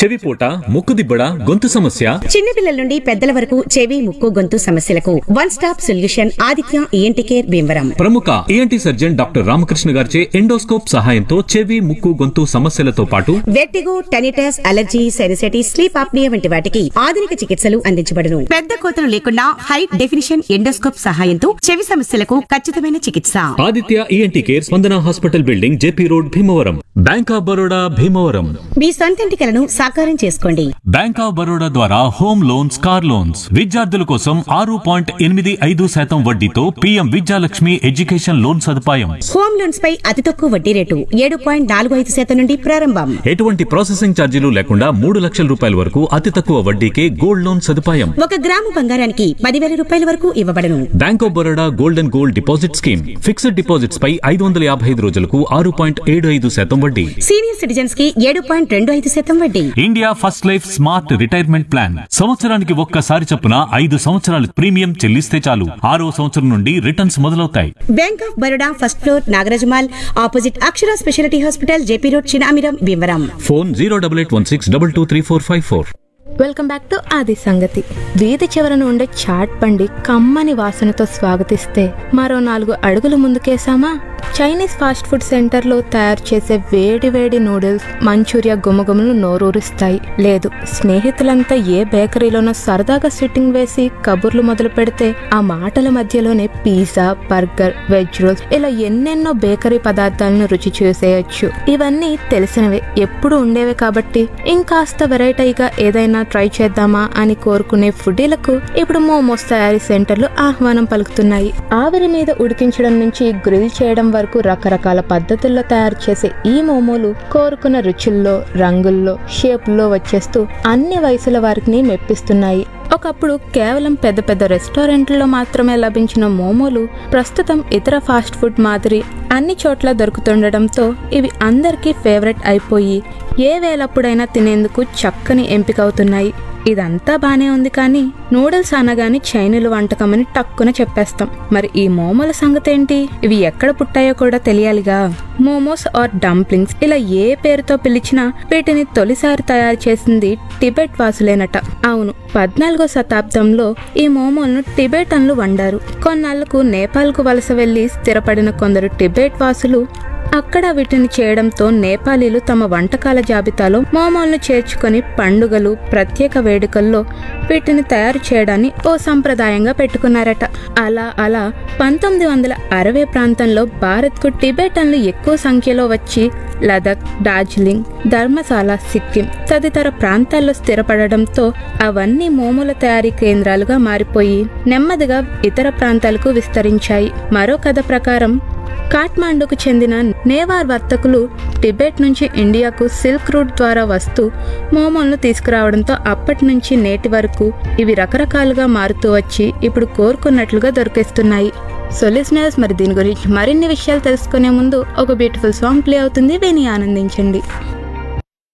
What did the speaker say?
చెవిపోట ముక్కుదిబ్బడ గొంతు సమస్య చిన్నపిల్లల నుండి పెద్దల వరకు చెవి ముక్కు గొంతు సమస్యలకు one stop solution Aditya ENT care Bhimavaram ప్రముఖ ఏంటి సర్జన్ డాక్టర్ రామకృష్ణ గారిచే ఎండోస్కోప్ సహాయంతో చెవి ముక్కు గొంతు సమస్యలతో పాటు vertigo tinnitus allergy sinusitis sleep apnoea వంటి వాటికి ఆధునిక చికిత్సలు అందించబడును పెద్ద కోతలు లేకుండా హై డెఫినిషన్ ఎండోస్కోప్ సహాయంతో చెవి సమస్యలకు ఖచ్చితమైన చికిత్స Aditya ENT care Spandana hospital building JP road Bhimavaram bank of Baroda Bhimavaram మీ సొంతింటి కలను సాకారం చేసుకోండి బ్యాంక్ ఆఫ్ బరోడా ద్వారా హోమ్ లోన్స్ కార్ లోన్స్ విద్యార్థుల కోసం ఆరు పాయింట్ ఎనిమిది ఐదు శాతం వడ్డీతో పీఎం విద్యాలక్ష్మి ఎడ్యుకేషన్ లోన్ సదుపాయం హోమ్ లోన్స్ పై అతి తక్కువ వడ్డీ రేటు ఏడు పాయింట్ నాలుగు ఐదు శాతం నుండి ప్రారంభం ఎటువంటి ప్రాసెసింగ్ ఛార్జీలు లేకుండా మూడు లక్షల రూపాయల వరకు అతి తక్కువ వడ్డీకే గోల్డ్ లోన్ సదుపాయం ఒక గ్రాము బంగారానికి పదివేల రూపాయల వరకు ఇవ్వబడను bank of Baroda gold and gold deposit scheme fixed deposits పై ఐదు వందల యాభై ఐదు రోజులకు ఆరు పాయింట్ ఏడు ఐదు శాతం వడ్డీ సీనియర్ సిటిజన్స్ కి ఏడు పాయింట్ రెండు ఐదు శాతం వడ్డీ India first life smart retirement plan సంవత్సరానికి ఒక్కసారి చొప్పున ఐదు సంవత్సరాలు ప్రీమియం చెల్లిస్తే చాలు ఆరో సంవత్సరం నుండి రిటర్న్స్ మొదలవుతాయి bank of Baroda first floor Nagaraja mall opposite Akshara speciality hospital JP road Chinamiram Bhimavaram phone zero double eight one six double two three four five four welcome back to ఆది సంగతి వీధి చివరన ఉండే చాట్ బండి కమ్మని వాసనతో స్వాగతిస్తే మరో నాలుగు అడుగులు ముందుకేసామా చైనీస్ ఫాస్ట్ ఫుడ్ సెంటర్లో తయారు చేసే వేడి వేడి నూడిల్స్ మంచూరియా గుమగుమలు నోరూరిస్తాయి లేదు స్నేహితులంతా ఏ బేకరీలోనో సరదాగా సిట్టింగ్ వేసి కబుర్లు మొదలు పెడితే ఆ మాటల మధ్యలోనే పిజ్జా బర్గర్ వెజ్ రోల్స్ ఇలా ఎన్నెన్నో బేకరీ పదార్థాలను రుచి చూసేయచ్చు ఇవన్నీ తెలిసినవే ఎప్పుడు ఉండేవే కాబట్టి ఇంకాస్త వెరైటీగా ఏదైనా ట్రై చేద్దామా అని కోరుకునే ఫుడీలకు ఇప్పుడు మోమోస్ తయారీ సెంటర్లు ఆహ్వానం పలుకుతున్నాయి ఆవిరి మీద ఉడికించడం నుంచి గ్రిల్ చేయడం వరకు రకరకాల పద్ధతుల్లో తయారు చేసే ఈ మోమోలు కోరుకున్న రుచుల్లో రంగుల్లో షేపుల్లో వచ్చేస్తూ అన్ని వయసుల వారికి మెప్పిస్తున్నాయి ఒకప్పుడు కేవలం పెద్ద పెద్ద రెస్టారెంట్లలో మాత్రమే లభించిన మోమోలు ప్రస్తుతం ఇతర ఫాస్ట్ ఫుడ్ మాదిరి అన్ని చోట్ల దొరుకుతుండటంతో ఇవి అందరికీ ఫేవరెట్ అయిపోయి ఏ వేలప్పుడైనా తినేందుకు చక్కని ఎంపిక అవుతున్నాయి ఇదంతా బానే ఉంది కానీ నూడిల్స్ అనగానే చైనీయుల వంటకమని టక్కున చెప్పేస్తాం మరి ఈ మోమోల సంగతి ఏంటి ఇవి ఎక్కడ పుట్టాయో కూడా తెలియాలిగా మోమోస్ ఆర్ డంప్లింగ్స్ ఇలా ఏ పేరుతో పిలిచినా వీటిని తొలిసారి తయారు చేసింది టిబెట్ వాసులేనట అవును పద్నాలుగో శతాబ్దంలో ఈ మోమోలను టిబెటన్లు వండారు కొన్నాళ్లకు నేపాల్కు వలస వెళ్లి స్థిరపడిన కొందరు టిబెట్ వాసులు అక్కడ వీటిని చేయడంతో నేపాలీలు తమ వంటకాల జాబితాలో మోమోలను చేర్చుకొని పండుగలు ప్రత్యేక వేడుకల్లో వీటిని తయారు చేయడాన్ని ఓ సంప్రదాయంగా పెట్టుకున్నారట అలా అలా పంతొమ్మిది వందల అరవై ప్రాంతంలో భారత్కు టిబెటన్లు ఎక్కువ సంఖ్యలో వచ్చి లదక్ డార్జిలింగ్ ధర్మశాల సిక్కిం తదితర ప్రాంతాల్లో స్థిరపడడంతో అవన్నీ మోముల తయారీ కేంద్రాలుగా మారిపోయి నెమ్మదిగా ఇతర ప్రాంతాలకు విస్తరించాయి మరో కథ ప్రకారం కాఠ్మాండుకు చెందిన నేవార్ వర్తకులు టిబెట్ నుంచి ఇండియాకు సిల్క్ రూట్ ద్వారా వస్తూ మోమోలను తీసుకురావడంతో అప్పటి నుంచి నేటి వరకు ఇవి రకరకాలుగా మారుతూ వచ్చి ఇప్పుడు కోరుకున్నట్లుగా దొరికేస్తున్నాయి సో లిసనర్స్ మరి దీని గురించి మరిన్ని విషయాలు తెలుసుకునే ముందు ఒక బ్యూటిఫుల్ సాంగ్ ప్లే అవుతుంది విని ఆనందించండి